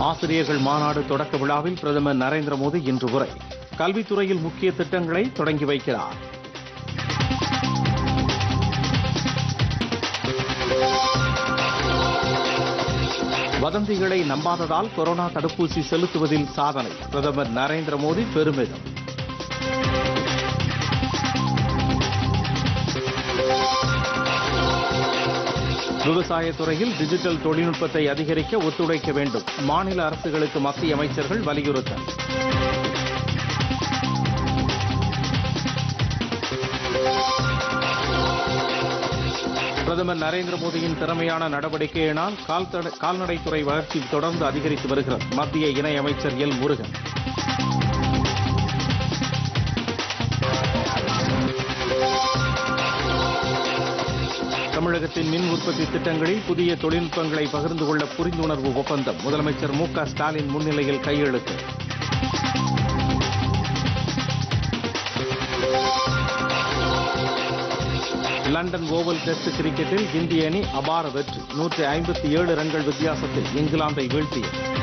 ஆசிரியர்கள் மாநாடு தொடக்க விழாவில் பிரதமர் நரேந்திர மோடி இன்று உரை கல்வித்துறையில் முக்கிய திட்டங்களை தொடங்கி வைக்கிறார் வதந்திகளை நம்பாததால் கொரோனா தடுப்பூசி செலுத்துவதில் சாதனை பிரதமர் நரேந்திர மோடி பெருமிதம் விவசாயத் துறையில் டிஜிட்டல் தொழில்நுட்பத்தை அதிகரிக்க ஒத்துழைக்க வேண்டும் மாநில அரசுகளுக்கு மத்திய அமைச்சர்கள் வலியுறுத்தல் பிரதமர் நரேந்திர மோடியின் திறமையான நடவடிக்கையினால் கால்தட- கால்நடைத்துறை வளர்ச்சி தொடர்ந்து அதிகரித்து வருகிறது மத்திய இணையமைச்சர் எல் முருகன் தமிழகத்தின் மின் உற்பத்தி திட்டங்களில் புதிய தொழில்நுட்பங்களை பகிர்ந்து கொள்ள புரிந்துணர்வு ஒப்பந்தம் முதலமைச்சர் மு க ஸ்டாலின் முன்னிலையில் கையெழுத்து லண்டன் ஓவல் டெஸ்ட் கிரிக்கெட்டில் இந்திய அணி அபார வெற்றி நூற்றி ஐம்பத்தி ஏழு ரன்கள் வித்தியாசத்தில் இங்கிலாந்தை வீழ்த்தியது